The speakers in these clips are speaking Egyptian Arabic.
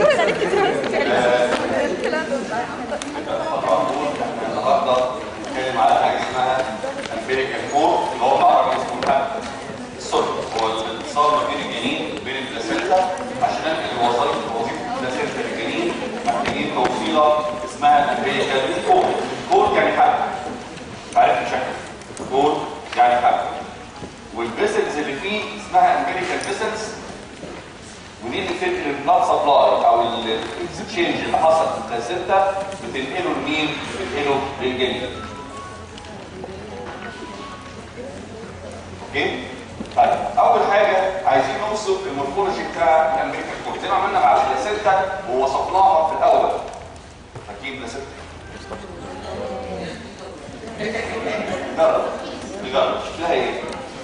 النهارده بنتكلم على حاجه اسمها امبيريكال كور اللي هو بالعربي اسمه الصلب هو الاتصال ما بين الجنين وبين البلاسينتا عشان انقل الوظائف وظيفه البلاسينتا للجنين محتاجين توصيله اسمها امبيريكال كور كور يعني حبل عارف الشكل كور يعني حبل والفيسلز اللي فيه اسمها امبيريكال فيسلز ودي اللي بتنقل البلاد سبلاي او الاكسشينج اللي حصل في البلاسينتا بتنقله لمين؟ بتنقله للجنين. اوكي؟ طيب اول حاجه عايزين نوصف المورفولوجي بتاع الامريكان كور زي ما عملنا مع البلاسينتا ووصفناها في الاول. فاكرين بلاسينتا؟ جرب نجرب شكلها ايه؟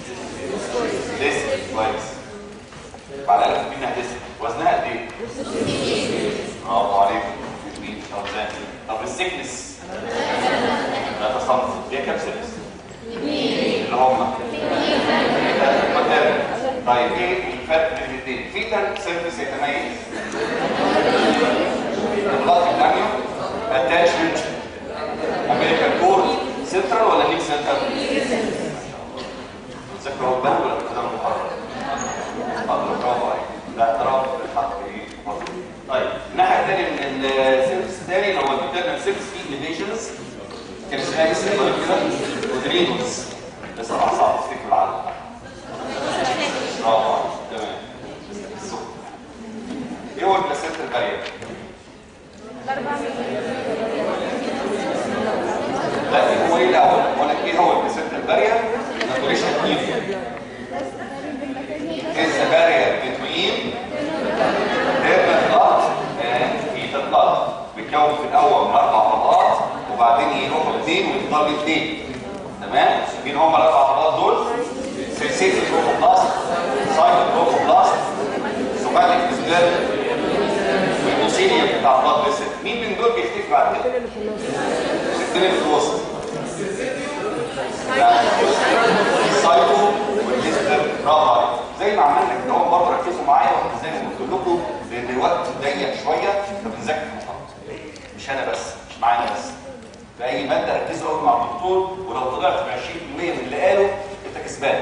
لسه كويس بعد الف منها لسه وزنها قد ايه؟ برافو عليكم جميل طب زي طب السكنس 3 سم هي كام سكنس؟ اللي هم ماتيريال طيب ايه الفرق بين الاثنين؟ فيتال سيرفيس يتميز الغلط الثانيه اتاشمنت امريكان كور سنترال ولا ليك سنترال؟ ذكروا البال ولا كده محرر؟ برافو عليك ده اعتراف بالحق ايه مظبوط طيب الناحيه الثانيه من السيرفس الثاني اللي هو البيترنال سيرفس فيه ليفيشنز كان اسمها اسم كده ودرينوس بس طبعا صعب تفتكر العدد برافو عليك تمام السكر. ايه هو البلاسينتا البارير؟ لا هو ايه الاول؟ بقول لك ايه هو البلاسينتا البارير؟ ناتوريشن ميديا is the barrier between dermal blood and fetal blood بيتكون في الاول من اربع عضلات وبعدين يروحوا اثنين ويفضلوا اثنين تمام مين هم الاربع عضلات دول سلسله البروكوبلاست سايد البروكوبلاست سوماتيك فيزيكال والموسيليا بتاع البلاد فيسل مين من دول بيختفي بعد كده؟ الاثنين في الوسط السايتو والفيزيكال برافو عليك زي ما عملنا كده اهو برضه ركزوا معايا واحنا زي ما قلت لكم لان الوقت ضيق شويه فبنذاكر محاضره مش انا بس مش معانا بس في اي ماده ركزوا قوي مع الدكتور ولو طلعت ب 20% من اللي قاله انت كسبان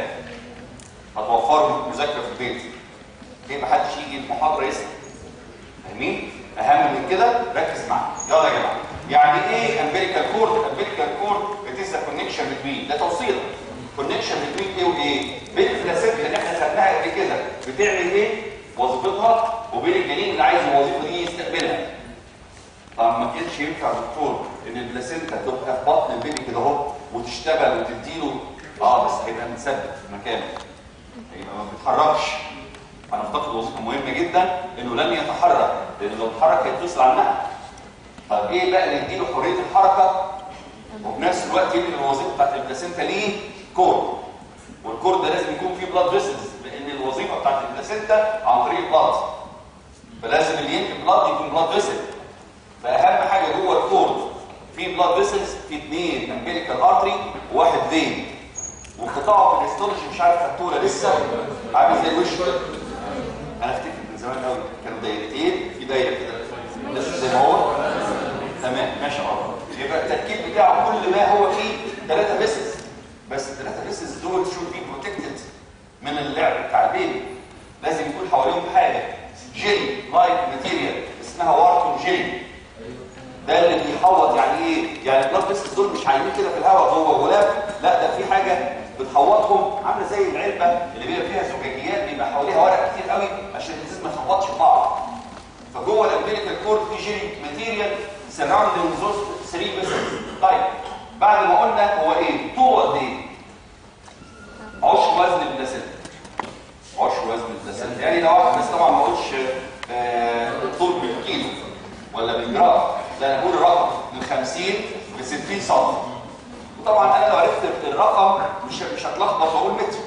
هتوفروا مذاكره في البيت ليه ما حدش يجي المحاضره يسال فاهمين اهم من كده ركز معايا يلا يا جماعه يعني ايه امبيريكال كورد امبيريكال كورد اتس ا كونكشن بتوين ده توصيله كونكشن بتوين ايه وايه بين البلاسينتا اللي احنا خدناها قبل كده بتعمل ايه وظيفتها وبين الجنين اللي عايز الوظيفه دي يستقبلها طب ما كانش ينفع دكتور ان البلاسينتا تبقى في بطن البيبي كده اهو وتشتغل وتديله اه بس هيبقى متثبت في مكانه هيبقى ما بيتحركش هنفتقد وظيفه مهمه جدا انه لن يتحرك لان لو اتحرك هيتصل عنها طب ايه بقى اللي يديله حريه الحركه وفي نفس الوقت يدي الوظيفه بتاعت البلاسينتا ليه كور والكور ده لازم يكون فيه بلاد فيسلز لان الوظيفه بتاعت البلاسينتا عن طريق البلاد فلازم اللي ينقل بلاد يكون بلاد فيسل فاهم حاجه جوه الكور في بلاد فيسلز في اثنين امبيريكال ارتري وواحد فين وانقطاعه في الاستولوجي مش عارف خدتوله لسه عامل زي الوش كده انا افتكر من زمان قوي كانوا دايرتين في دايره كده لسه زي ما هو تمام ماشي الله يبقى التركيب بتاعه كل ما هو فيه ثلاثه فيسلز بس الثلاثه فيسلز دول شو بي بروتكتد من اللعب بتاع البيبي لازم يكون حواليهم حاجه جيل لايك ماتيريال اسمها وارتون جيل ده اللي بيحوط يعني ايه يعني البلاد فيسلز دول مش عايمين كده في الهواء جوه غلاف لا ده في حاجه بتحوطهم عامله زي العلبه اللي بيبقى فيها زجاجيات بيبقى حواليها ورق كتير قوي عشان الازاز ما يخبطش في بعض فجوه الامبيريكال كورد في جيل ماتيريال سراوندينج ذوز 3 فيسلز طيب بعد ما قلنا هو ايه طوله قد ايه عشر وزن البلاسينتا عشر وزن البلاسينتا يعني لو واحد بس طبعا ما اقولش آه الطول بالكيلو ولا بالجرام ده انا بقول الرقم من 50 ل 60 سم وطبعا انا لو عرفت الرقم مش مش هتلخبط واقول متر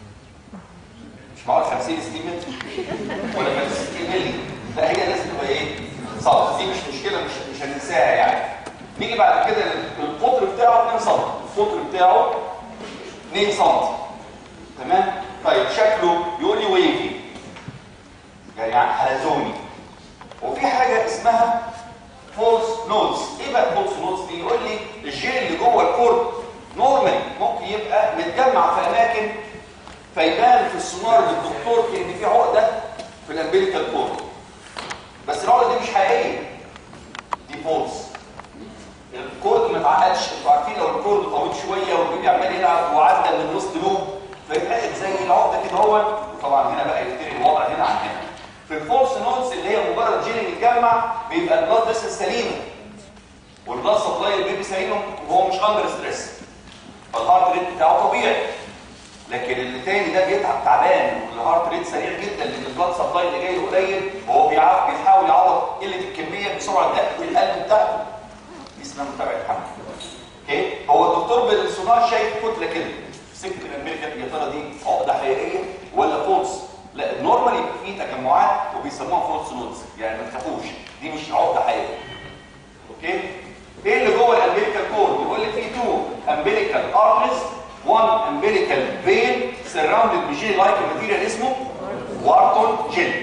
مش معقول 50 60 متر ولا 60 مللي لا هي لازم تبقى ايه سم دي مش مشكله مش مش هننساها يعني نيجي بعد كده القطر بتاعه 2 سم القطر بتاعه 2 سم تمام طيب شكله يقول لي ويفي يعني حلزوني وفي حاجه اسمها فولس نوتس ايه بقى فولس نوتس دي يقول لي الجين اللي جوه الكورد نورمالي ممكن يبقى متجمع في اماكن فيبان في السونار للدكتور ان في عقده في الامبليكال كورد بس العقده دي مش حقيقيه دي فولس الكورد ما اتعقدش انتوا عارفين لو الكورد طويل شويه والبيبي عمال يلعب وعدى من وسط لوب فيتلاقي زي العقده كده هو وطبعا هنا بقى يبتدي الوضع هنا عن هنا في الفولس نوتس اللي هي مجرد جين متجمع بيبقى البلاد فيسل سليمه والبلاد سبلاي البيبي سليمه وهو مش اندر ستريس فالهارت ريت بتاعه طبيعي لكن الثاني ده بيتعب تعبان والهارت ريت سريع جدا لان البلاد سبلاي اللي جاي له قليل وهو بيحاول يعوض قله الكميه بسرعه دق القلب بتاعته دي اسمها متابعه حمل اوكي هو الدكتور بالسونار شايف كتله كده سكه الامريكا يا ترى دي عقده حقيقيه ولا فولس لا النورمال يبقى فيه تجمعات وبيسموها فولس نودز يعني ما تخافوش دي مش عقده حقيقيه اوكي ايه اللي جوه الامبليكال كورد بيقول لك في تو امبليكال ارتريز وان امبليكال فين سراوندد بجين لايك ماتيريال اسمه وارتون جين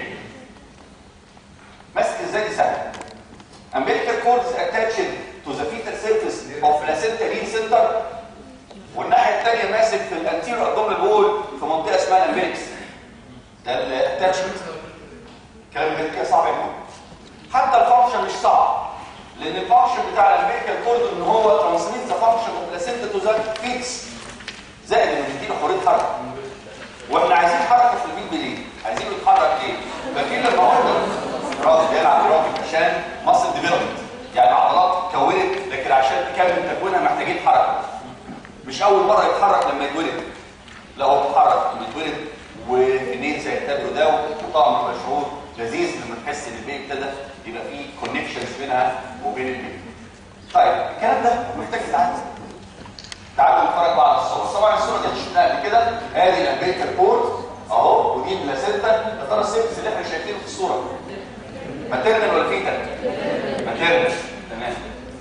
ماسك ازاي دي سهله umbilical cord is attached to the fetal surface of placenta lead center والناحيه الثانيه ماسك في الانتيرو abdominal وول في منطقه اسمها الامبليكس ده الاتاتشمنت الكلام ده كده صعب يكون حتى الفانكشن مش صعب لان الفانكشن بتاع الامبليكال كورد ان هو ترانسميت ذا فانكشن اوف بلاسينتا تو ذا فيتس زائد ان بيديله حريه حركه واحنا عايزين حركه في البيت ليه؟ عايزينه يتحرك ليه؟ فاكرين لما قلنا راجل بيلعب راجل عشان ماسل ديفلوبمنت يعني عضلات اتكونت لكن عشان تكمل تكوينها محتاجين حركه مش اول مره يتحرك لما يتولد لا هو بيتحرك لما يتولد وفي زي يعتبروا ده وطبعا بيبقى شعور لذيذ لما تحس ان البيبي ابتدى يبقى فيه كونكشنز بينها وبين البيبي طيب الكلام ده محتاج يتعلم تعالوا نتفرج بقى على الصور طبعا الصوره دي شفناها قبل كده ادي الامبيكال بورت اهو ودي بلاسينتا يا ترى السيبس اللي احنا شايفينه في الصوره ماتيرنال ولا فيتال ماتيرنال تمام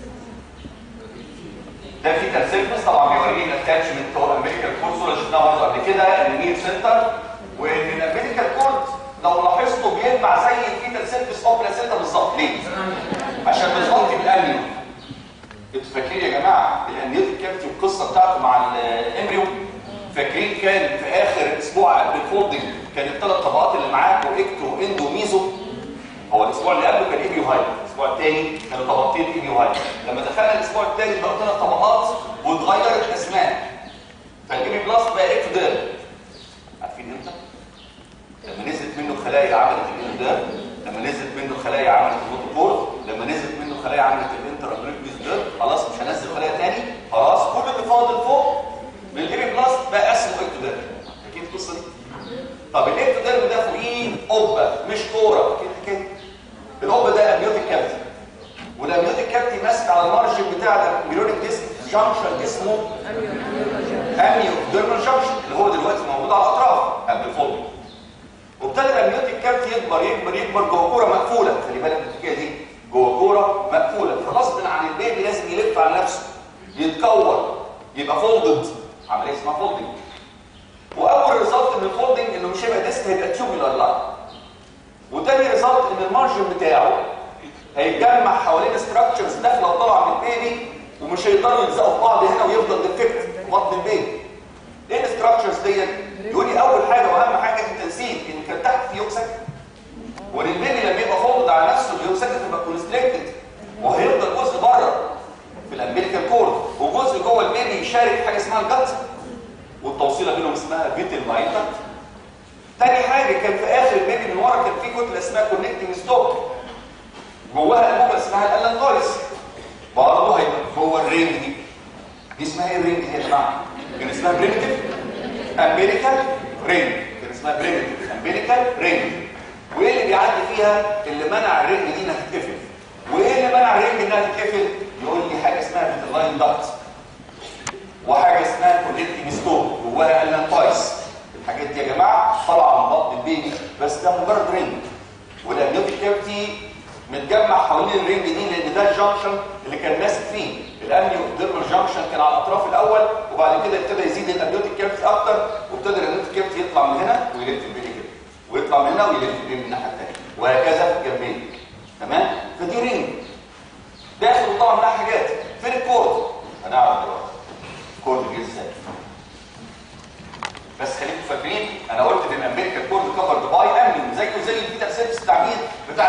ده فيتال سيرفس طبعا بيورينا الاتاتشمنت هو الامبيكال كورد صوره شفناها برضه قبل كده النير سنتر وان الامبيكال كورد لو لاحظتوا بيلمع زي الفيتال سيرفس اوف بلاسينتا بالظبط ليه؟ عشان بتغطي بالانيو انتوا فاكرين يا جماعه الانيوتيك كافيتي والقصه بتاعته مع الامبريو فاكرين كان في اخر اسبوع قبل الفولدنج كان الثلاث طبقات اللي معاكم اكتو اندو ميزو هو الاسبوع اللي قبله كان ايبيو هاي الاسبوع الثاني كانوا طبقتين ايبيو هاي لما دخلنا الاسبوع الثالث بقى ثلاث طبقات واتغيرت الاسماء فالايبي بلس بقى اكتوديرم عارفين امتى لما نزلت منه خلايا عملت الاندوديرم لما نزلت منه خلايا عملت الروتوكور لما نزلت منه خلايا عملت الانتر ابريكبيس دير خلاص مش هنزل خلايا تاني خلاص كل اللي فاضل فوق من الايبي بلس بقى اسمه اكتوديرم اكيد القصه دي طب الاكتوديرم ده فوقيه قبه مش كوره كده كده القبه ده اميوتيك كافيتي والاميوتيك كافيتي ماسك على المارجن بتاع الاميونيك ديسك جانكشن اسمه اميو ديرمال جانكشن اللي هو دلوقتي موجود على الاطراف قبل الفولد وابتدى الاميوتيك كافيتي يكبر يكبر يكبر جوه كوره مقفوله خلي بالك من الحكايه دي جوه كوره مقفوله فغصب عن البيبي لازم يلف على نفسه يتكور يبقى فولدد عمليه اسمها فولدنج واول ريزلت من الفولدنج انه مش هيبقى ديسك هيبقى تيوبولار لاين وتاني ريزلت ان المارجن بتاعه هيتجمع حوالين ستراكشرز داخله وطالعه من البيبي ومش هيقدروا يلزقوا في بعض هنا ويفضل ديفكت في بطن البيبي ايه الستراكشرز ديت يقول لي اول حاجه واهم حاجه انت نسيت ان كان تحت في يوكسك وان البيبي لما يبقى فولد على نفسه اليوكسك تبقى كونستريكتد وهيفضل جزء بره في الامبليكال كورد وجزء جوه البيبي يشارك حاجه اسمها الجت والتوصيله بينهم اسمها فيتل مايتر تاني حاجه كان في اخر البيبي من ورا كان في كتله اسمها كونكتنج ستوك جواها انبوبه اسمها الالانتويس برضه هيبقى جوه الرينج دي دي اسمها ايه الرينج دي يا جماعه؟ كان اسمها بريمتيف امبيريكال رينج كان اسمها بريمتيف امبيريكال رينج وايه اللي بيعدي فيها اللي منع الرينج دي انها تتقفل وايه اللي منع الرينج انها تتقفل يقول لي حاجه اسمها فيتلاين داكت وحاجه اسمها كونكتنج ستوك جواها الانتويس الحاجات دي يا جماعه طالعه من بطن البيبي بس ده مجرد رينج والامنيوتيك كافيتي متجمع حوالين الرينج دي لان ده الجنكشن اللي كان ماسك فيه الامنيو ديرمال جنكشن كان على الاطراف الاول وبعد كده ابتدى يزيد الامنيوتيك كافيتي اكتر وابتدى الامنيوتيك كافيتي يطلع من هنا ويلف البيبي كده ويطلع من هنا ويلف البيبي من الناحيه الثانيه وهكذا في الجنبين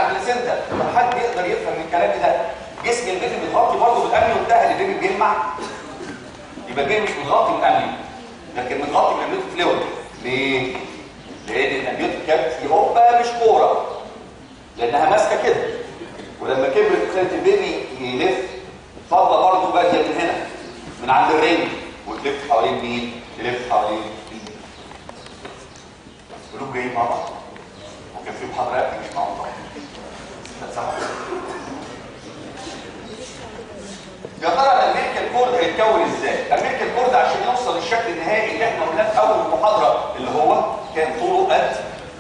البلاسنتا طب حد يقدر يفهم من كلامي ده جسم البيبي متغطي برضه بالامنيون بتاع اللي البيبي بيلمع يبقى البيبي مش متغطي بالامنيون لكن متغطي بالامنيون فلويد ليه؟ لان الامنيون كابت هوبا مش كوره لانها ماسكه كده ولما كبرت خلت البيبي يلف فضه برضه باقيه من هنا من عند الرنج وتلف حوالين مين؟ تلف حوالين مين؟ قلوب جايين مع بعض وكان في محاضرات مش مع بعض يا ترى الامريكان كورد هيتكون ازاي؟ الامريكان كورد عشان يوصل للشكل النهائي اللي احنا قلناه في اول محاضره اللي هو كان طوله قد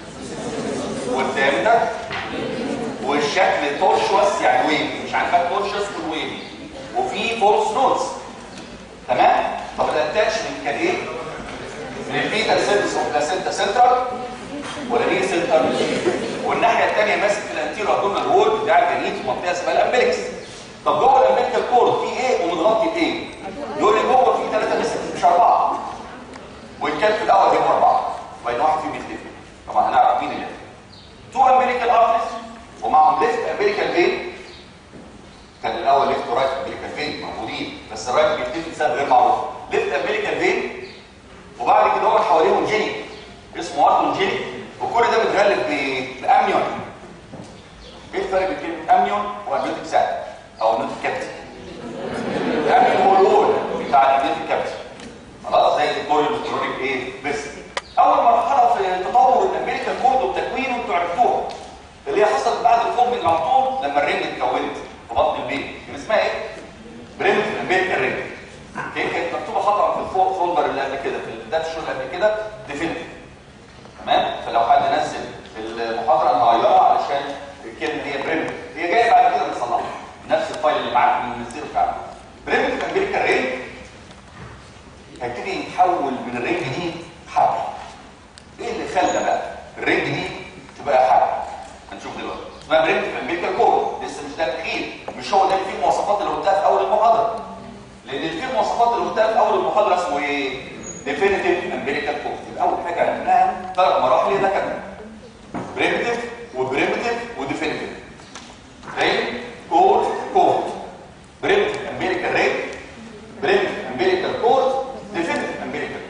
قدام ده والشكل تورشوس يعني ويفي مش عارفه تورشوس والويفي وفي فولس نوتس تمام؟ طب الاتاتشمنت كان ايه؟ من الفيتا سيرفيس اوف بلاسنتا سنترال ولا ليه سنتر والناحيه الثانيه ماسك في الانتيرو ابدومينال وول بتاع الجنين في منطقه اسمها الامبليكس طب جوه الامبليكال كورد في ايه ومتغطي بايه؟ يقول لي جوه في ثلاثه ماسك مش اربعه وان كان في الاول هم اربعه وبعدين واحد فيهم يختفي طبعا هنعرف مين اللي تو امبليكال ارتس ومعهم ليفت امبليكال فين كان الاول ليفت ورايت امبليكال فين موجودين بس الرايت بيختفي بسبب غير معروف ليفت امبليكال فين وبعد كده هو حواليهم جيني اسمه ارتون جيني وكل ده متغلف بامنيون ايه الفرق بين كلمه امنيون وامنيوتيك ساك او امنيوتيك كابتي الامنيون هو الاول بتاع الامنيوتيك كابتي خلاص زي الكوريال والكورونيك ايه بس اول مرحله في تطور الامريكان كورد وتكوينه انتوا عرفتوها اللي هي حصلت بعد الفورمنج على طول لما الرنج اتكونت في بطن البيت كان اسمها ايه بريمت امريكان رينج كان كانت مكتوبه خطا في الفولدر اللي قبل كده في الداتا شو اللي قبل كده ديفينيتيف تمام فلو حد نزل المحاضره نغيرها علشان الكلمه هي بريمت هي جايه بعد كده نصلحها نفس الفايل اللي معاك بننزله فعلا بريمت امريكان رينج هيبتدي يتحول من الرينج دي حبل ايه اللي خلى بقى الرينج دي تبقى حبل هنشوف دلوقتي اسمها بريمت امريكان كور لسه مش ده الاخير مش هو ده اللي فيه المواصفات اللي قلتها في اول المحاضره لان اللي فيه المواصفات اللي قلتها في اول المحاضره اسمه ايه ديفينيتيف امبيريكال كورس يبقى اول حاجه عرفناها ثلاث مراحل ده كان بريمتيف وبريمتيف وديفينيتيف رين كورس كورس بريمتيف امبيريكال رين بريمتيف امبيريكال كورس ديفينيتيف امبيريكال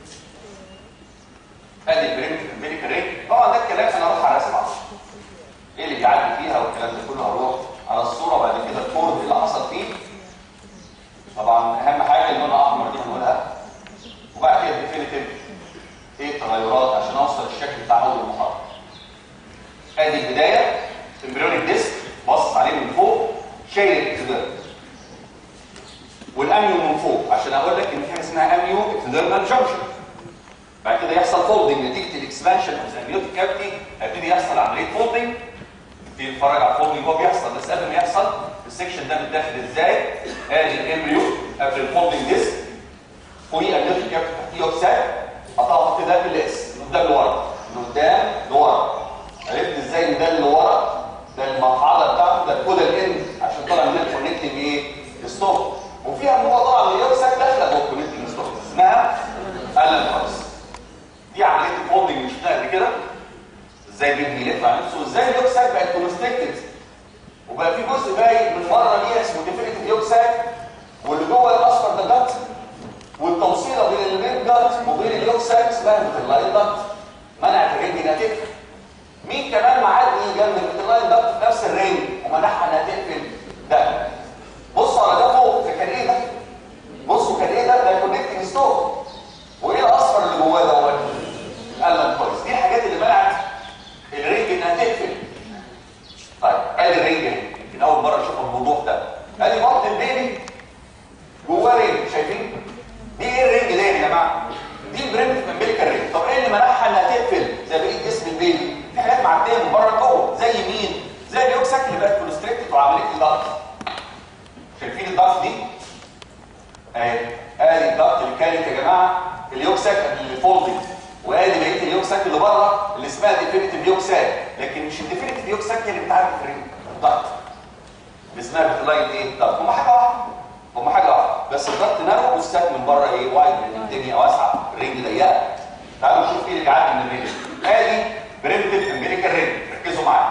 ادي بريمتيف امبيريكال رين طبعا ده الكلام انا هروح على رسم عصر ايه اللي بيعدي فيها والكلام ده كله هروح على الصوره وبعد كده الكورد اللي حصل فيه طبعا اهم حاجه اللون الاحمر دي هنقولها وبعد كده ديفينيتيف ايه التغيرات عشان اوصل الشكل بتاع اول المحاضره ادي البدايه امبريونيك ديسك باصص عليه من فوق شايل الابتدار والاميو من فوق عشان اقول لك ان في حاجه اسمها اميو ابتدرمال جنكشن بعد كده يحصل فولدنج نتيجه الاكسبانشن اوف ذا اميوتيك كافيتي هيبتدي يحصل عمليه فولدنج تبتدي تتفرج على الفولدنج وهو بيحصل بس قبل ما يحصل السكشن ده متاخد ازاي ادي الامبريو قبل الفولدنج ديسك فوقيه اميوتيك كافيتي تحتيه اوكسات اطلع كده بالاس من قدام لورا من قدام لورا عرفت ازاي ان ده اللي ورا ده المرحله بتاعته ده الكود الاند عشان طالع من الكونكتنج ايه ستوب وفيها ان هو طالع من اليوكسات داخله جوه الكونكتنج ستوب اسمها الان خالص دي عمليه الفولدنج مش قبل كده ازاي بيبني يلف على نفسه وازاي اليوكسات بقت كونستريكتد وبقى في جزء باين من بره ليه اسمه ديفينيتيف يوكسات واللي جوه الاصفر ده جت والتوصيله بين المين جت وبين اليوكسات اسمها اللاين دكت منعت الرنج انها تقفل مين كمان معدي جنب اللاين دكت في نفس الرنج ومنعها انها تقفل ده بصوا على ده فوق ده كان ايه ده بصوا كان ايه ده ده كونكتنج ستوب وايه الاصفر اللي جواه دوت قلم كويس دي الحاجات اللي منعت الرنج انها تقفل طيب ادي الرنج اهي يمكن اول مره اشوف الموضوع ده ادي بطن البيبي جواه رنج شايفين دي ايه الرنج ده يا جماعه دي البريمتيف امبيريكال رنج طب ايه اللي منعها انها تقفل زي بقيه جسم البيبي في حاجات معديه من بره لجوه زي مين زي اليوكساك اللي بقت كونستريكتد وعمليه الضغط شايفين الضغط دي اهي ادي الضغط اللي كانت يا جماعه اليوكساك اللي فولدنج وادي بقيه اليوكساك اللي بره اللي اسمها ديفينيتيف يوكساك لكن مش الديفينيتيف يوكساك هي اللي بتعمل الرنج الضغط اللي اسمها بتلاين ايه الضغط هم حاجه واحده هم حاجه واحده بس الضغط نارو والساك من بره ايه وايد لان الدنيا واسعه الرنج ضيقه تعالوا نشوف ايه اللي بيعدي من الرنج ادي بريمتيف امبيريكال رنج ركزوا معايا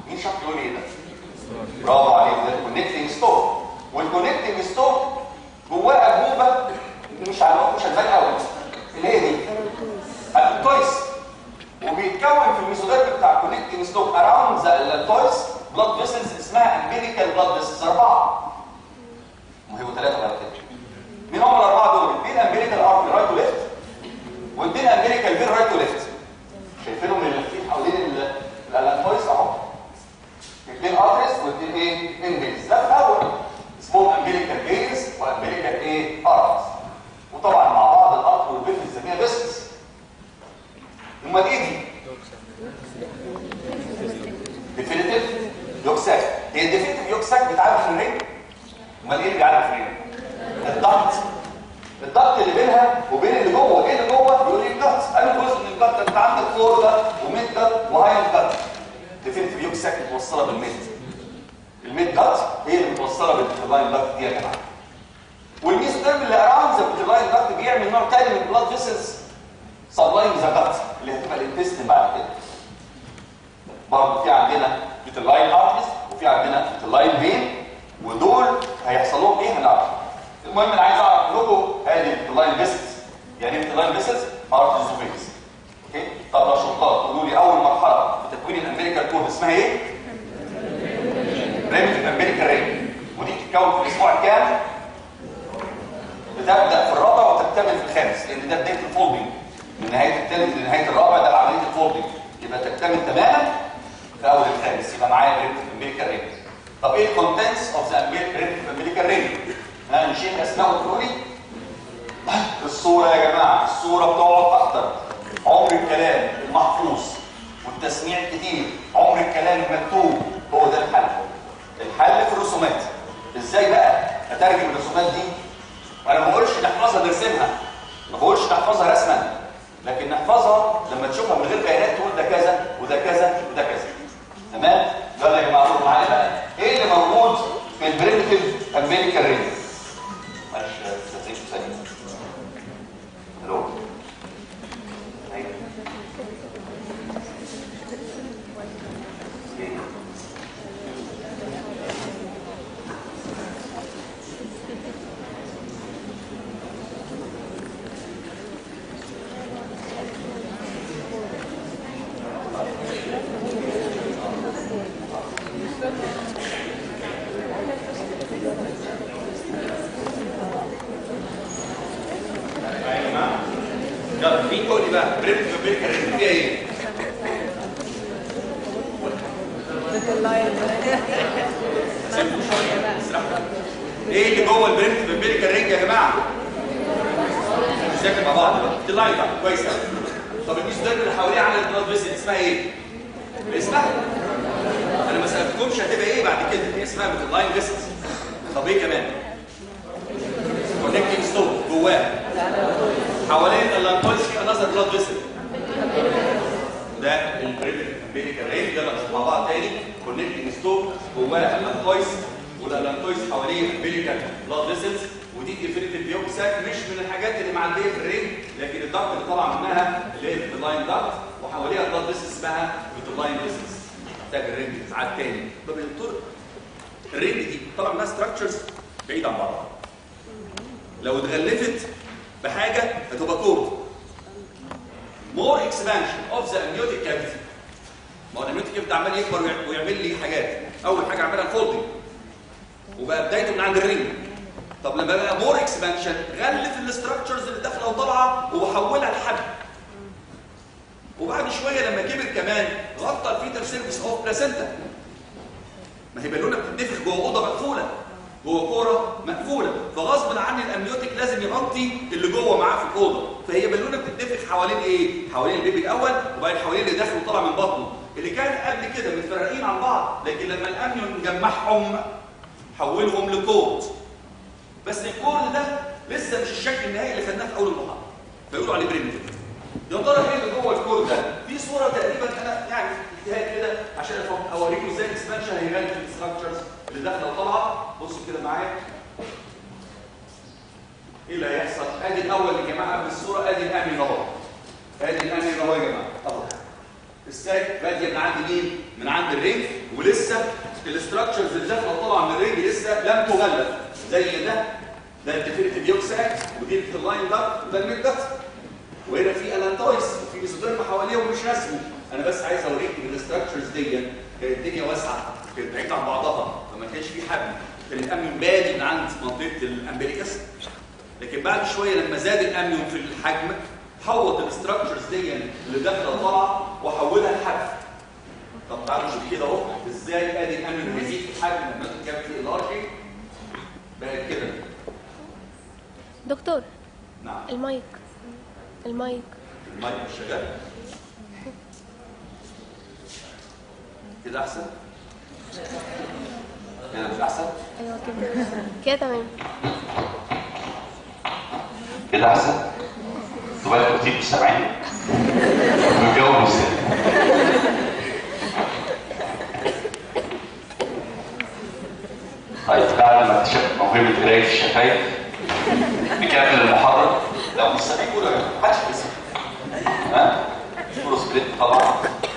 مين شاطر يقول ايه ده برافو عليك ده الكونكتنج ستوب والكونكتنج ستوب جواه انبوبه مش على مش هتبان قوي اللي هي دي الكويس وبيتكون في الميزوديرم بتاع الكونكتنج ستوب اراوند ذا الكويس بلاد فيسلز اسمها امبيليكال بلاد فيسلز اربعه ما هو ثلاثه بعد كده مين هم الاربعه دول؟ اثنين امبيليكال ارتري رايت وليفت واثنين امبيليكال فين رايت وليفت شايفينهم اللي لافين حوالين الالانتويس اهو اثنين ارتريس واثنين ايه؟ انجلز ده الاول اسمهم امبيليكال فينز وامبيليكال ايه؟ ارتريس وطبعا مع بعض الارتر والفين بنسميها فيسلز امال ايه دي؟ ديفينيتيف يوكساك هي الديفينيتيف يوكساك بتعدي في الرجل امال ايه اللي بيعدي في الرجل؟ الضغط الضغط اللي بينها وبين اللي جوه ايه اللي جوه يقول لي الضغط قالوا جزء من الضغط انت عندك فور ده وميد ده وهاي الضغط ديفينيتيف يوكساك متوصله بالميد الميد ضغط هي اللي متوصله باللاين ضغط دي يا جماعه والميزوتيرم اللي اراوند ذا لاين ضغط بيعمل نوع تاني من البلاد فيسلز سبلاين ذا ضغط اللي هتبقى الانتستين بعد كده برضه في عندنا بيتلاين ارتس وفي عندنا بيتلاين فين ودول هيحصل لهم ايه هنعرف المهم انا عايز اعرف لكم ادي البيتلاين فيسلز يعني ايه بيتلاين فيسلز ارتس وفينز اوكي طب لو شطار قولوا لي اول مرحله في تكوين الامريكان كود اسمها ايه بريمتيف امريكان رينج ودي بتتكون في الاسبوع الكام بتبدا في الرابع وتكتمل في الخامس لان ده بدايه الفولدنج من نهايه الثالث لنهايه الرابع ده عمليه الفولدنج يبقى تكتمل تماما في اول الخامس يبقى معايا بريمتيف امريكان رينج طب ايه الكونتنتس اوف ذا بريمتيف امريكان رينج ها نشيل اسماء وتقولوا لي الصوره يا جماعه الصوره بتقعد اكتر عمر الكلام المحفوظ والتسميع الكتير عمر الكلام المكتوب هو ده الحل الحل في الرسومات ازاي بقى اترجم الرسومات دي وانا ما بقولش نحفظها نرسمها ما بقولش نحفظها رسما لكن نحفظها لما تشوفها من غير بيانات تقول ده كذا وده كذا وده كذا تمام يلا يا جماعه قولوا معايا بقى ايه اللي موجود في البريمتيف امريكان رينج معلش استاذ ثانيه الو ايوه يا جماعه يلا مين يقول لي بقى بريمتيف امريكان رينج فيها ايه؟ ايه اللي جوه البريمتيف امريكان رينج يا جماعه؟ نذاكر مع بعض بقى دي لاين بقى كويس قوي طب الميزوديرم اللي حواليه عامل البلاد فيسل اسمها ايه؟ اسمها انا ما سالتكمش هتبقى ايه بعد كده هي اسمها بتلاين فيسل طب ايه كمان؟ كونكتنج ستوب جواه حوالين اللانتويس في انذر بلاد فيسل ده البريمتيف امريكان رينج يلا نشوف مع بعض تاني كونكتنج ستوب جواه اللانتويس والالانتويس حواليه امبيليكال بلاد فيسلز ودي ديفينيتيف بيوكساك مش من الحاجات اللي معديه في الرينج لكن الضغط اللي طالع منها اللي هي اللاين ضغط وحواليها بلاد فيسلز اسمها بيتلاين فيسلز محتاج الرينج ساعات تاني طب يا دكتور الرينج دي طبعا منها ستراكشرز بعيد عن بعضها لو اتغلفت بحاجه هتبقى كورد مور اكسبانشن اوف ذا امنيوتيك كافيتي ما هو الامنيوتيك كافيتي عمال يكبر ويع- ويعمل لي حاجات اول حاجه عملها الفولدنج وبقى بدايته من عند الرينج طب لما بقى مور اكسبانشن غلف الاستراكشرز اللي داخله وطالعه وحولها لحد وبعد شويه لما كبر كمان غطى الفيتال سيرفيس اوف بلاسنتا ما هي بالونه بتتنفخ جوه اوضه مقفوله جوه كوره مقفوله فغصب عن الامنيوتيك لازم يغطي اللي جوه معاه في الاوضه فهي بالونه بتتنفخ حوالين ايه حوالين البيبي الاول وبعدين حوالين اللي داخل وطلع من بطنه اللي كان قبل كده متفرقين عن بعض لكن لما الامنيون جمعهم حولهم لكود بس الكود ده لسه مش الشكل النهائي اللي خدناه في اول المحاضره فيقولوا عليه بريمتيف يا ترى ايه اللي جوه الكود ده في صوره تقريبا انا يعني اجتهاد كده عشان أفهم- اوريكم ازاي الاكسبانشن هيغلف الاستراكشرز اللي داخله وطالعه بصوا كده معايا ايه اللي هيحصل ادي الاول يا جماعه قبل الصوره ادي الامين اهو ادي الامين اهو يا جماعه اهو الساك باديه من عند مين من عند الرينج ولسه الاستراكشرز اللي داخله طالعه من الرينج لسه لم تغلف زي ده ده الديفينيتيف يوكساك ودي اللاين دكت وده الميد دكت وهنا في الانتايس وفي ميزوديرم حواليه ومش رسمي انا بس عايز اوريك ان الاستراكشرز دي كانت الدنيا واسعه كانت بعيده عن بعضها فما كانش في حبل كان الامن بادي من عند منطقه الامبليكس لكن بعد شويه لما زاد الامنيوم في الحجم حوط الاستراكشرز دي اللي داخله طالعه وحولها لحجم طب تعالوا نشوف كده اهو ازاي ادي الامنيوم بيزيد في الحجم لما كان في الارجي بقت كده دكتور نعم المايك المايك المايك مش شغال كده احسن كده مش احسن ايوه كده كده تمام كده احسن انتوا بقالكم كتير مش سامعين والجو مش سامع طيب بعد ما اكتشفت موهبه قرايه الشفايف نكمل المحاضره لو مش سامعين قولوا يا جماعه محدش بيسمع ها صوره سكريبت طبعا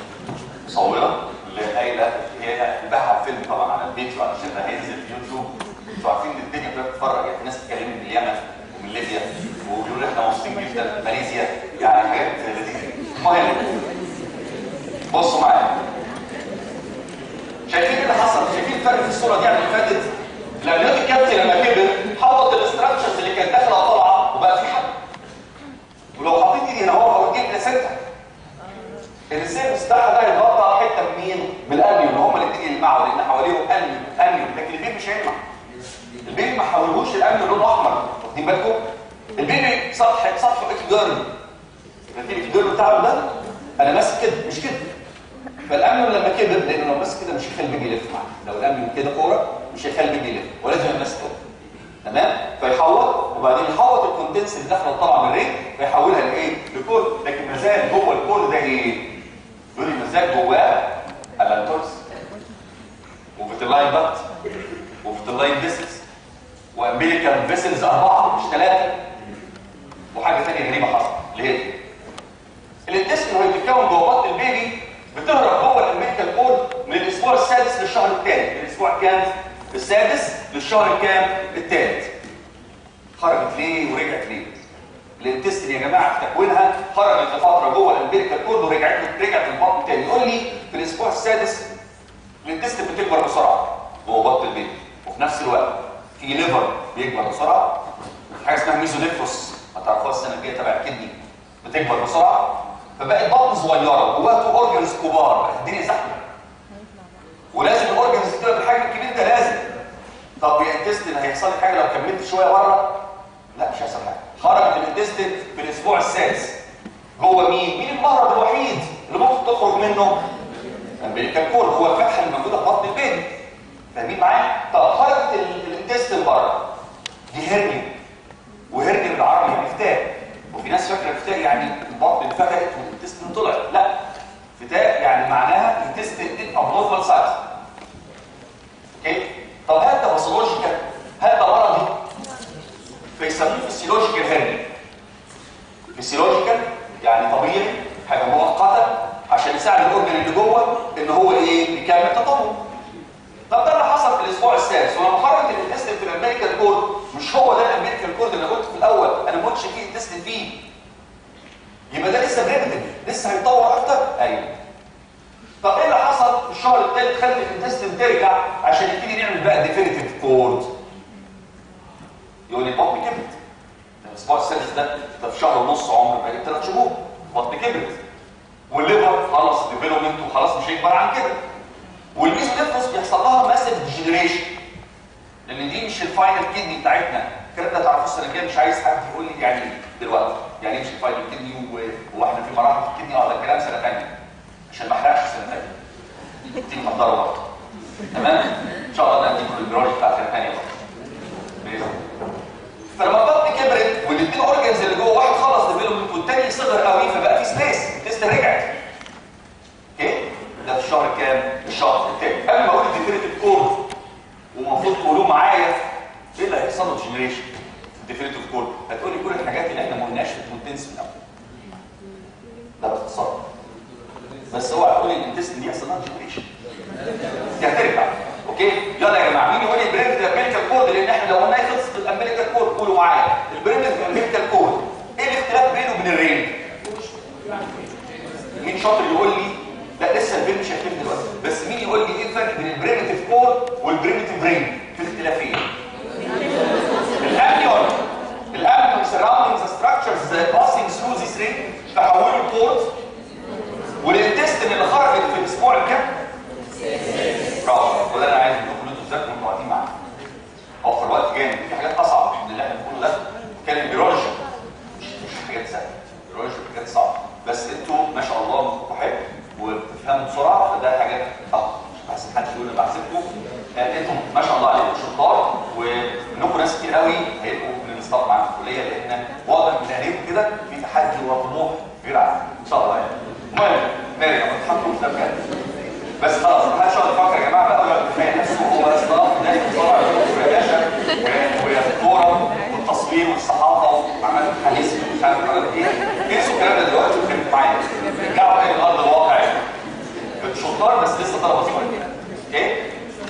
مصوره اللي قايله هي باعها فيلم طبعا على الفيديو عشان هينزل في يوتيوب انتوا عارفين ان الدنيا كلها بتتفرج يعني ناس بتتكلم من اليمن ومن ليبيا وبيقولوا احنا مبسوطين جدا من ماليزيا يعني حاجات لذيذه المهم بصوا معايا شايفين ايه اللي حصل؟ شايفين الفرق في الصوره دي عن اللي فاتت؟ الامنيوت الكابتن لما كبر حوط الاستراكشرز اللي كانت داخله طالعه وبقى في حد ولو حطيت ايدي هنا اهو هوديك لسنتر السيرفس بتاعها ده هيتغطى حته بمين؟ بالامنيوم هم الاثنين يلمعوا لان حواليهم امنيوم امنيوم لكن البيبي مش هيلمع البيبي ما حولهوش الامنيوم لونه احمر واخدين بالكم؟ البيبي سطح سطحه اكيديرمي شايفين الاكيديرمي بتاعه ده؟ انا ماسك كده مش كده فالامنيوم لما كبر لانه لو ماسك كده مش هيخلي البيبي يلف معاه لو الامنيوم كده كوره مش هيخلي البيبي يلف ولازم يبقى ماسك كده تمام فيحوط وبعدين يحوط الكوندنس اللي داخله طالعه من الريق فيحولها لايه؟ لكود لكن ما زال جوه الكود ده ايه؟ يقول لي ما زال جواه الانتورس وفيتلاين بات وفيتلاين فيسلز وامبيليكال فيسلز اربعه مش ثلاثه وحاجه ثانيه غريبه حصلت اللي هي دي. الانتستين وهي بتتكون جوه بطن البيبي بتهرب جوه الامبيليكال كود من الاسبوع السادس للشهر الثاني الاسبوع الكام؟ السادس للشهر الكام؟ الثالث خرجت ليه ورجعت ليه؟ الانتستين يا جماعه في تكوينها خرجت لفتره جوه الامبيريكال كود ورجعت رجعت البطن تاني يقول لي في الاسبوع السادس الانتستين بتكبر بسرعه جوه بطن البيبي وفي نفس الوقت في ليفر بيكبر بسرعه حاجه اسمها ميزونيفروس هتعرفوها السنه الجايه تبع الكدني بتكبر بسرعه فبقت بطن صغيره جواها تو اورجنز كبار بقت الدنيا زحمه ولازم الاورجنز تبقى بالحجم الكبير ده لازم طب يا انتستين هيحصل لك حاجه لو كملت شويه بره لا مش هيحصل حاجه خرجت الانتستين في الاسبوع السادس جوه مين مين المهرب الوحيد اللي ممكن تخرج منه الامبليكال كور هو الفتحه اللي موجوده في بطن البيبي فاهمين معايا طب خرجت ال- الانتستين بره دي هرنيا وهرنيا بالعربي يعني فتاء وفي ناس فاكره فتاء يعني البطن اتفتحت والانتستين طلع لا فتاء يعني معناها الانتستين دي ابنورمال سايز اوكي طب هل ده باثولوجيكال هل ده مرضي فيسموه فيسيولوجيكال هيرني فيسيولوجيكال يعني طبيعي حاجه مؤقته عشان يساعد الاورجن اللي جوه ان هو ايه يكمل تطور طب ده اللي حصل في الاسبوع السادس ولما خرجت الانتستين في الامريكان كود مش هو ده الامريكان كود اللي قلت في الاول انا ما قلتش فيه انتستين فيه يبقى ده لسه بريمتيف لسه هيتطور اكتر ايوه طب ايه اللي حصل في الشهر الثالث خلت الانتستين ترجع عشان يبتدي نعمل بقى ديفينيتيف كورد يقول لي بطن كبرت الاسبوع السادس ده ده في شهر ونص عمر بقى ثلاث شهور بطن كبرت والليفر خلص ديفلوبمنت وخلاص مش هيكبر عن كده والميزونيفروس بيحصل لها ماسيف ديجنريشن لان دي مش الفاينل كدني بتاعتنا الكلام ده تعرفوه السنه الجايه مش عايز حد يقول لي يعني ايه دلوقتي يعني ايه مش الفاينل كدني و- واحنا في مراحل في الكدني اه ده كلام سنه ثانيه عشان ما احرقش السنه الثانيه تيجي تحضروا برضه تمام ان شاء الله ده هديكم الجراج بتاع سنه ثانيه برضه بإذن الله. فلما البطن كبرت والاثنين اورجنز اللي جوه واحد خلص ديفلوبمنت والتاني صغر قوي فبقى في سبيس التست رجعت اوكي ده في الشهر كام الشهر الثاني قبل ما اقول الديفينيتيف كود ومفروض تقولوه معايا ايه اللي هيحصل له جنريشن في الديفينيتيف كود هتقول لي كل الحاجات اللي احنا ما قلناش في الكونتنس من الاول ده باختصار بس اوعى تقول لي الانتستين دي يحصل لها جنريشن اوكي يلا يا جماعه مين يقول لي بريمتيف امبليكال كورد لان احنا لو قلنا خلصت الامبليكال كورد قولوا معايا البريمتيف امبليكال كورد ايه الاختلاف بينه وبين الرين مين شاطر يقول لي لا لسه البين مش هيختلف دلوقتي بس مين يقول لي ايه الفرق بين البريمتيف كورد والبريمتيف رين في الاختلافين الامنيون الامنيون surrounding the structures passing through this ring تحولوا الكورد والانتستين اللي خرجت في الاسبوع الكام برافو وده اللي انا عايز منكم انتوا تذاكروا وانتوا قاعدين معايا اوفر وقت جامد في حاجات اصعب من اللي احنا بنقوله ده كان بيولوجي مش مش حاجات سهله بيولوجي حاجات صعبه بس انتوا ما شاء الله مخكم حلو وبتفهموا بسرعه فده حاجات اه مش بحسب حد يقول انا بحسبكم آه، انتوا ما شاء الله عليكم شطار ومنكم ناس كتير قوي هيبقوا من الستاف معانا في الكليه لان واضح من عينيكم كده في تحدي وطموح غير عادي ان شاء الله يعني المهم نرجع ما تحطوش ده بجد بس خلاص ما حدش يقعد يفكر يا جماعه بقى ولا يتخيل نفسه هو اصلا ناس بسرعه يا باشا ويا الكوره والتصوير والصحافه وعمل حديث مش عارف عمل ايه انسوا الكلام ده دلوقتي وخليكم معايا ارجعوا تاني لارض الواقع يعني كنت شطار بس لسه طلبه صغيره ايه؟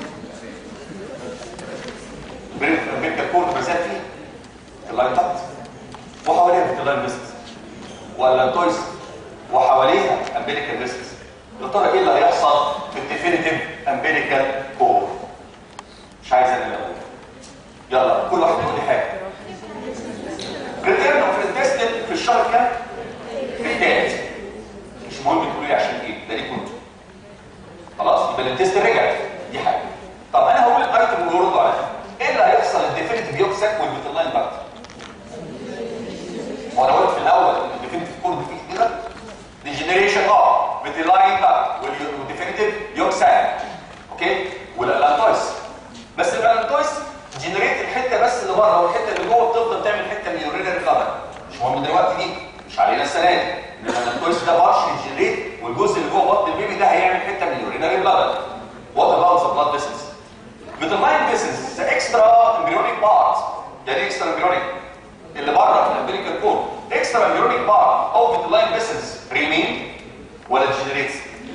بريك الكور بالذات فيه اللاين تحت وحواليها في اللاين بيسكس ولا التويس وحواليها امبليكال بيسكس يا ترى ايه اللي هيحصل في الديفينيتيف امبليكال كور مش عايز انا اقول يلا كل واحد يقول لي حاجه ريتيرن اوف انتستين في الشهر كام في الثالث مش مهم تقولوا لي عشان ايه ده ليكم انتوا خلاص يبقى الانتستين رجعت دي حاجه طب انا هقول الايتم ويردوا عليها ايه اللي هيحصل الديفينيتيف يوكساك والبيتلاين باكتر وانا قلت في الاول ان الديفينيتيف كورد فيه كده ديجنريشن اه بتلاين باكتر والديفينيتيف يوكساك اوكي والالانتويس بس الالانتويس جنريت الحته بس اللي بره والحته اللي جوه بتفضل تعمل حته من اليورينري كفر مش مهم دلوقتي دي مش علينا السنه دي انما الالانتويس ده بارش جنريت والجزء اللي جوه بطن البيبي ده هيعمل حته من اليورينري بلاد وات اباوت ذا بلاد فيسلز بتلاين فيسلز ذا اكسترا امبريونيك بارت يعني اكسترا امبريونيك اللي بره في الامبريكال كور اكسترا امبريونيك بارت او بتلاين فيسلز ريمين ولا جنريتس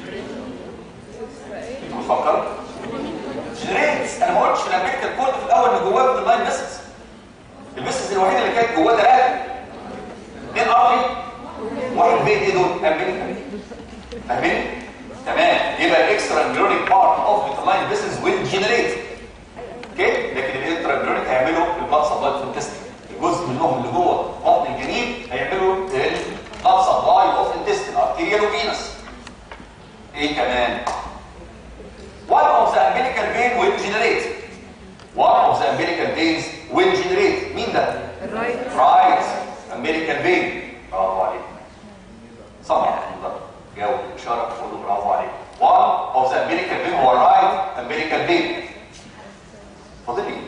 انتوا بتفكروا جنريتس انا ما قلتش في الامريكان كود في الاول ان جواه اللاين بيسز البيسز الوحيده اللي كانت جواه ثلاثه اثنين ارضي واحد بين ايه دول امريكان فاهمين تمام يبقى الاكسترا امبريونيك بارت اوف ذا لاين بيسز ويل جنريت اوكي لكن الانترا امبريونيك هيعملوا البلاد سبلاي في الانتستين الجزء منهم اللي جوه بطن الجنين هيعملوا البلاد سبلاي اوف الانتستين ارتيريال وفينس ايه كمان One of the umbilical vein will generate. One of the umbilical veins will generate. مين ده؟ الرايت Right. Umbilical vein. برافو عليك. صح جاوب اشاره قولوا برافو عليك. One of the umbilical vein هو right umbilical vein. فاضل ايه؟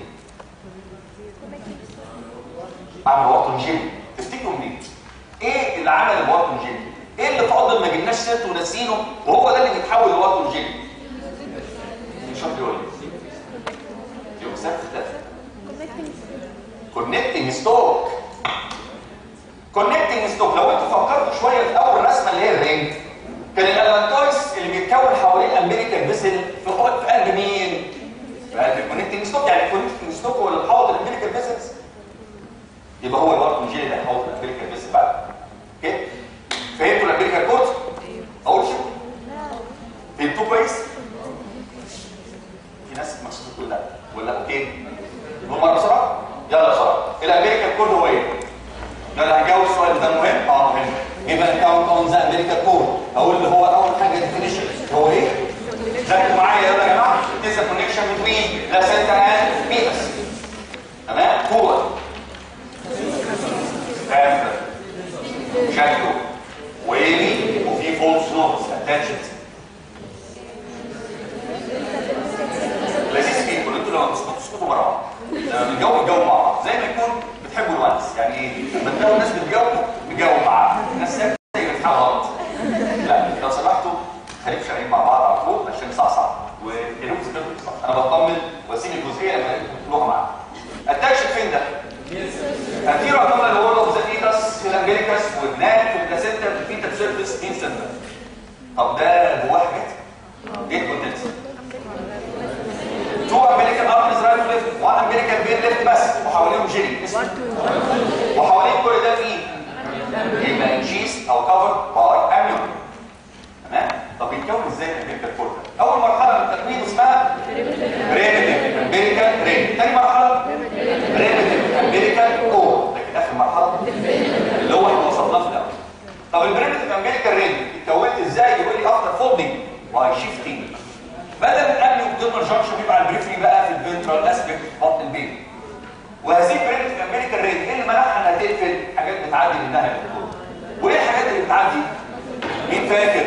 اعمل واتر جيم. تفتكروا منين؟ ايه اللي عمل الواتر جيم؟ ايه اللي فاضل ما جبناش سيرته وناسينه وهو ده اللي بيتحول لواتر جيم؟ شوف يقول يوم سبت ده كونكتنج ستوك كونكتنج ستوك لو انتوا فكرتوا شويه في اول رسمه اللي هي الرينج كان الالانتويس اللي بيتكون حوالين الامريكان فيسل في قلب في قلب مين؟ في قلب الكونكتنج ستوك يعني الكونكتنج ستوك هو اللي محوط الامريكان فيسلز يبقى هو الورك الجيل اللي هيحوط الامريكان فيسل بعد اوكي فهمتوا الامريكان كود؟ اول شيء فهمتوه كويس؟ في ناس مقصود تقول لا ولا اوكي نقول مره بسرعه يلا بسرعه الامريكان كود هو ايه يلا هنجاوب السؤال ده مهم اه مهم يبقى الكاونت اون ذا امريكان كود هقول اللي هو اول حاجه ديفينيشن هو ايه ذاكروا معايا يلا يا جماعه It is a connection between placenta and fetus تمام هو after شكله ويلي وفي فولس نوتس اتاتشد لذيذ فيكم انتوا لما تسكتوا تسكتوا مره واحده لما بنجاوب نجاوب مع بعض زي ما يكون بتحبوا الونس يعني ايه لما تلاقوا الناس بتجاوبوا نجاوب معاها الناس ساكته زي بتحاول غلط لا لو سمحتوا خليكم شغالين مع بعض على طول عشان صعصع وجنوب ذكرتوا صح انا بطمن واسيب الجزئيه لما تقولوها معايا التاتش فين ده؟ هتيرو عندنا اللي هو اوف ذا فيتس في الامريكاس وهناك في البلاسينتا في الفيتا سيرفيس انسنت طب ده جواه حاجات؟ ايه الكونتنت؟ ليفت وان امريكان بين ليفت بس وحواليهم جيلي اسمه وحوالين كل ده في يبقى تشيز او كفر باي اميون تمام طب بيتكون ازاي الامريكان كورد اول مرحله من التكوين اسمها بريمتيف امريكان رين ثاني مرحله بريمتيف امريكان كور لكن اخر مرحله اللي هو احنا وصلنا في الاول طب البريمتيف امريكان رين اتكونت ازاي يقول لي افتر فولدنج باي شيفتنج بدل من قبل الدورمال جانكشن بيبقى البريفري بقى في الفنترال اسبكت بطن البين وهذه البريمتيف امريكان رين ايه اللي منعها انها تقفل حاجات بتعدي منها للدكتور وايه الحاجات اللي بتعدي مين فاكر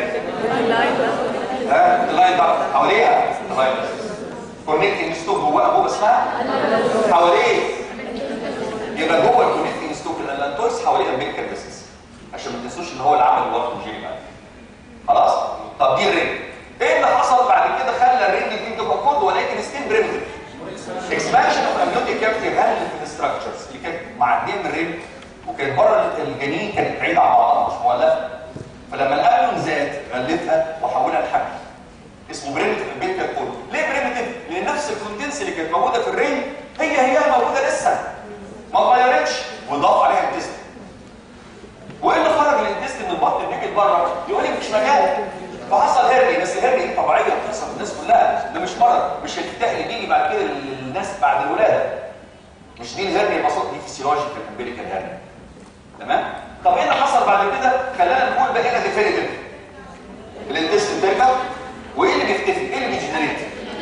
ها اللاين ده حواليها اللاين كونكتنج ستوك جوه ابوه اسمها حواليه يبقى جوه الكونكتنج ستوك الانتورس حواليه امريكان بيسنس عشان ما تنسوش ان هو اللي عمل الورك الجيني بقى خلاص طب دي الرينج ايه اللي حصل بعد كده خلى الرينج دي تبقى كود ولكن ستيل بريمتيف اكسبانشن اوف امنيوتيك كافيتي هاند في الستراكشرز اللي كانت معديه من الرينج وكانت بره الجنين كانت بعيده عن بعضها مش مولفه فلما الامنون زاد غلتها وحولها لحمل اسمه بريمتيف امبيريكال كود ليه بريمتيف لان نفس الكونتنس اللي كانت موجوده في الرينج هي هي موجوده لسه ما اتغيرتش وضاف عليها التست وايه اللي خرج الانتست من البطن بيجي بره يقول لي مش مجال فحصل هرني بس الهرني دي طبيعيه بتحصل للناس كلها ده مش مرض مش الكتاء اللي بيجي بعد كده للناس بعد الولاده مش دي الهرني المقصود دي فيسيولوجيكال امبيريكال هرني تمام طب ايه اللي حصل بعد كده خلانا نقول بقينا ديفينيتيف الانتست بتركب وايه اللي بيختفي ايه اللي بيجنريت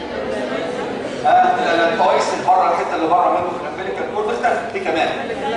آه الكويس اللي بره الحته اللي بره منه في الامبيريكال كورد اختفت دي كمان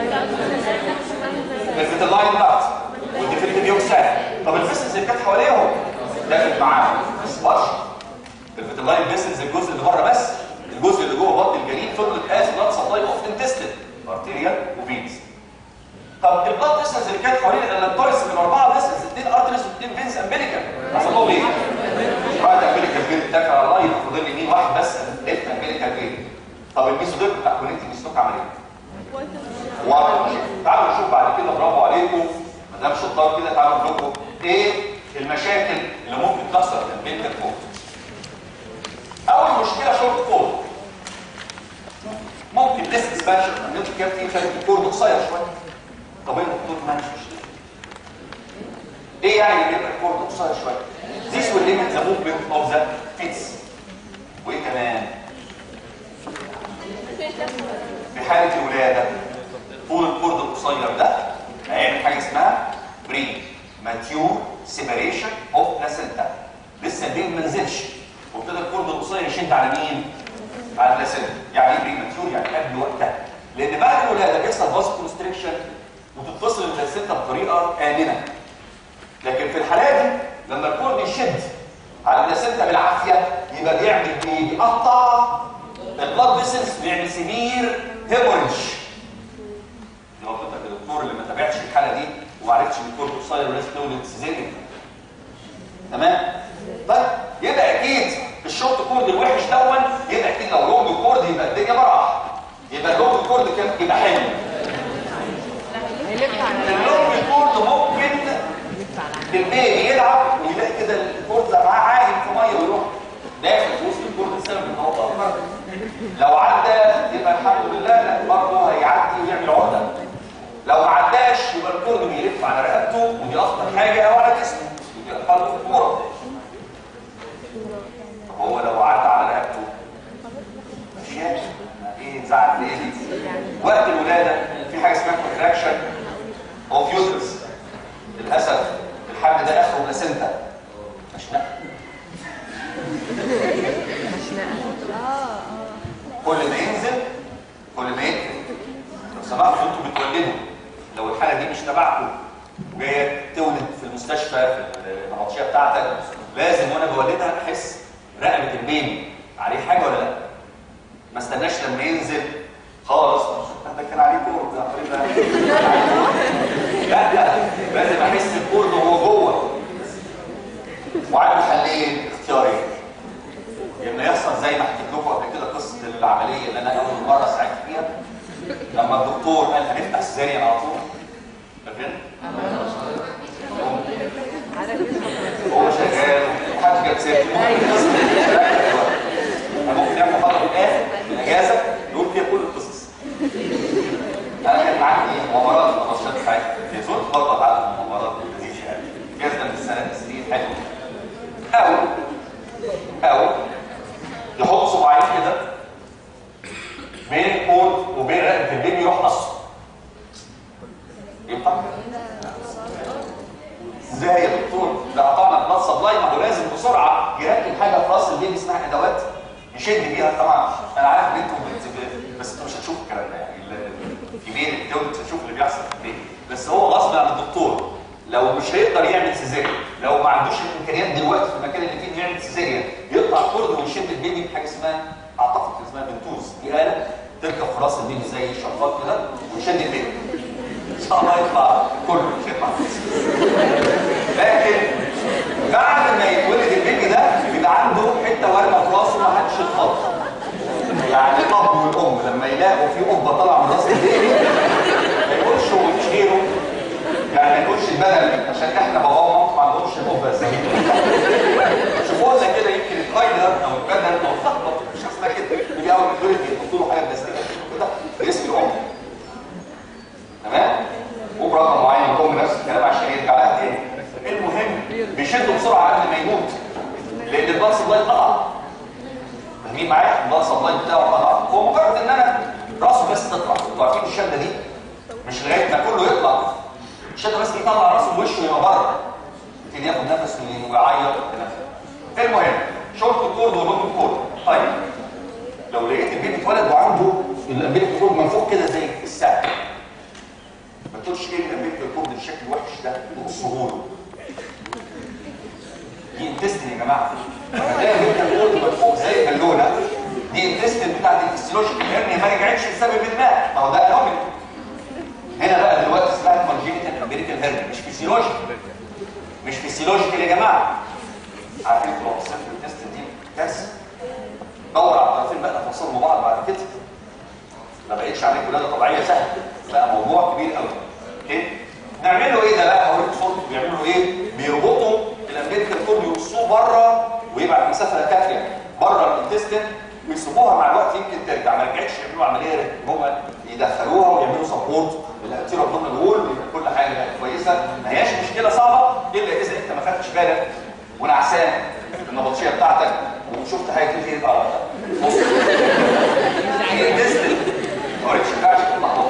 الفيتلاين داكت والديفينيتيف يوكسات طب الفيسنس اللي كانت حواليهم داخل معاهم ما تسبقش الفيتلاين فيسنس الجزء اللي بره بس الجزء اللي جوه بطن الجنين فضلت از بلاد سبلاي اوف انتستين ارتيريال وفينز طب البلاد فيسنس اللي كانت حوالين الانتورس من اربعه فيسنس اثنين ارتريس واثنين فينز امبيريكال حصل لهم ايه؟ واحد امبيريكال فين اتكل على الله يبقى فاضل لي مين واحد بس ليفت امبيريكال فين طب الميزوديرم بتاع كونكتنج ستوك عمل ايه؟ واحد تعالوا نشوف بعد كده برافو عليكم ما دام شطار كده تعالوا نقول لكم ايه المشاكل اللي ممكن تحصل في البيت كود اول مشكله شورت كود ممكن ليس اكسبانشن ان انت كابتن خلي الكورد قصير شويه طب ايه الخطوط ما مش مشكله ايه يعني يبقى الكورد قصير شويه This will limit the movement of the fits وايه كمان في حاله الولاده طول الكورد القصير ده هيعمل حاجه اسمها بري ماتيور سيبريشن اوف بلاسنتا لسه البين ما نزلش وابتدى الكورد القصير يشد على مين؟ على البلاسنتا يعني ايه بري ماتيور يعني قبل وقتها لان بعد الولاده بيحصل باس كونستريكشن وتتصل البلاسنتا بطريقه امنه لكن في الحاله دي لما الكورد يشد على البلاسنتا بالعافيه يبقى بيعمل ايه؟ بيقطع البلاد فيسلز بيعمل سيفير هيموريدج دي غلطتك يا دكتور اللي ما تابعش الحاله دي وما عرفتش ان الكورد قصير ولازم تولد سيزيريان تمام طيب يبقى اكيد الشورت كورد الوحش دون يبقى اكيد لو لونج كورد يبقى الدنيا براح يبقى اللونج كورد كان يبقى حلو اللونج كورد ممكن البيبي يلعب ويلاقي كده الكورد معاه عايم في ميه ويروح داخل في وسط الكورد بسبب ان هو اتاخر لو عدى يبقى الحمد لله لا برضه هيعدي ويعمل عقده لو ما عداش يبقى الكورد بيلف على رقبته ودي اخطر حاجه او على جسمه ودي اخطر في الكوره طب هو لو عدى على رقبته مش ياكل ايه زعل ليه دي وقت الولاده في حاجه اسمها كونتراكشن اوف يوترس للاسف الحمل ده اخره بلاسنتا مش نقل كل ما ينزل كل ما يقفل لو سمحتوا انتوا بتولدوا لو الحاله دي مش تبعكم وجايه تولد في المستشفى في النبطشيه بتاعتك لازم وانا بولدها احس رقبه البيبي عليه حاجه ولا لا ما استناش لما ينزل خالص ده كان عليه كورد لا لا لازم احس الكورد وهو جوه وعندي حلين اختيارين يا اما يحصل زي ما حكيت لكم قبل كده قصه العمليه اللي انا اول مره ساعدت فيها لما الدكتور قال هنفتح سيزاريان على طول فاكرين؟ هو شغال محدش جاب سيرته ممكن يعمل محاضره في الاخر في الاجازه عينك تولد تشوف اللي بيحصل في البيت بس هو غصب عن الدكتور لو مش هيقدر يعمل سيزيريان لو ما عندوش الامكانيات دلوقتي في المكان اللي فيه يعمل سيزيريان يطلع كورد ويشد البيبي بحاجه اسمها اعتقد كان اسمها بنتوز دي اله تركب في راس البيبي زي الشفاط كده ويشد البيبي ان شاء الله يطلع كله مش يطلع لكن بعد ما يتولد البيبي ده بيبقى عنده حته ورمه في راسه ما حدش يتخض يعني الاب والام لما يلاقوا في قبه طالعه من راس البيبي ما يقولش هو مفيش غيره يعني ما يقولش البدل عشان احنا بابا وماما ما عندهمش قبه زي شوفوا لنا كده يمكن التايلر او البدل او الخطبه مش اسمها كده بيجي اول ما يتولد يحطوا له حاجه بلاستيكيه كده باسم الام تمام وبرقم معين الام نفس الكلام عشان يرجع لها تاني المهم بيشدوا بسرعه قبل ما يموت لان البلس سبلاي قطع فاهمين معايا البلس سبلاي بتاعه قطع هو مجرد ان انا راسه بس تطلع انتوا عارفين الشده دي مش لغايه ما كله يطلع الشده بس يطلع راسه ووشه يبقى بره يبتدي ياخد نفس ويعيط بنفسه المهم شورت كورد ولونج كورد طيب لو لقيت البيبي اتولد وعنده الامبيليك كورد منفوخ كده زي السقف ما تقولش ايه الامريكا الكورد بالشكل الوحش ده وقصه له دي انتستن يا جماعه هتلاقي الامريكا الكورد منفوخ زي البالونه دي انتستن بتاعت الفسيولوجيك الهرنيا ما رجعتش لسبب ما ما هو ده انومي هنا بقى دلوقتي اسمها كونجينيتال امريكال هرنيا مش فسيولوجيك مش فسيولوجيكال يا جماعه عارفين كلوب الانتستن دي كارثه دور على الطرفين بقى توصلوا بعض بعد كده ما بقتش عليك ولاده طبيعيه سهله بقى موضوع كبير قوي اوكي نعمله ايه ده بقى هوريك صورته بيعملوا ايه بيربطوا الامريكان كورد يقصوه بره ويبعت مسافه كافيه بره الانتستين ويسيبوها مع الوقت يمكن ترجع ما رجعتش يعملوا عمليه ان هم يدخلوها ويعملوا سبورت للانتيرو ابدومينال وول كل حاجه بقت كويسه ما هياش مشكله صعبه الا اذا انت ما خدتش بالك ونعسان النبطشيه بتاعتك وشفت حاجه كتير اه بص الانتستين ما وريتش بتاعتك تطلع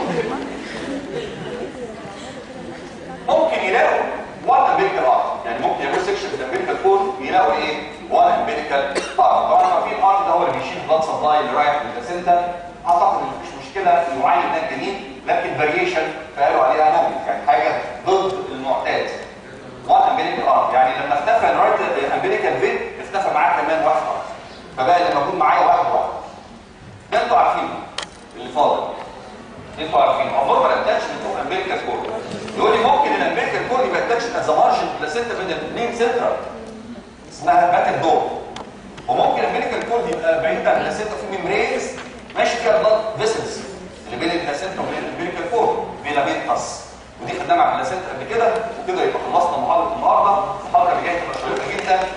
ممكن يلاقوا وان امبيريكال ارت يعني ممكن يعملوا سكشن في الامبيريكال كور يلاقوا ايه وان امبيريكال ارت طبعا عارفين الارت ده هو اللي بيشيل بلاد سبلاي اللي رايح للبلاسنتا اعتقد ان مفيش مشكله يعين ده الجنين لكن فاريشن فقالوا عليها نومي يعني حاجه ضد المعتاد وان امبيريكال ارت يعني لما اختفى الرايت امبيريكال فين اختفى معاه كمان واحد ارت فبقى لما يكون معايا واحد واحد ده انتوا عارفينه اللي فاضل انتوا عارفين عمر ما الاتاتشمنت اوف امبيريكال كورد يقول لي ممكن الامبيريكال كورد يبقى اتاتشمنت از مارجن بلاسنتا بين الاثنين سنترال اسمها باتل دور وممكن الامبيريكال كورد يبقى بعيد عن البلاسنتا في ميمبرينز ماشي فيها بلاد فيسلز اللي بين البلاسنتا وبين الامبيريكال كورد فيلامنتس ودي خدناها مع البلاسنتا قبل كده وكده يبقى خلصنا محاضره النهارده المحاضره اللي جايه تبقى شيقه جدا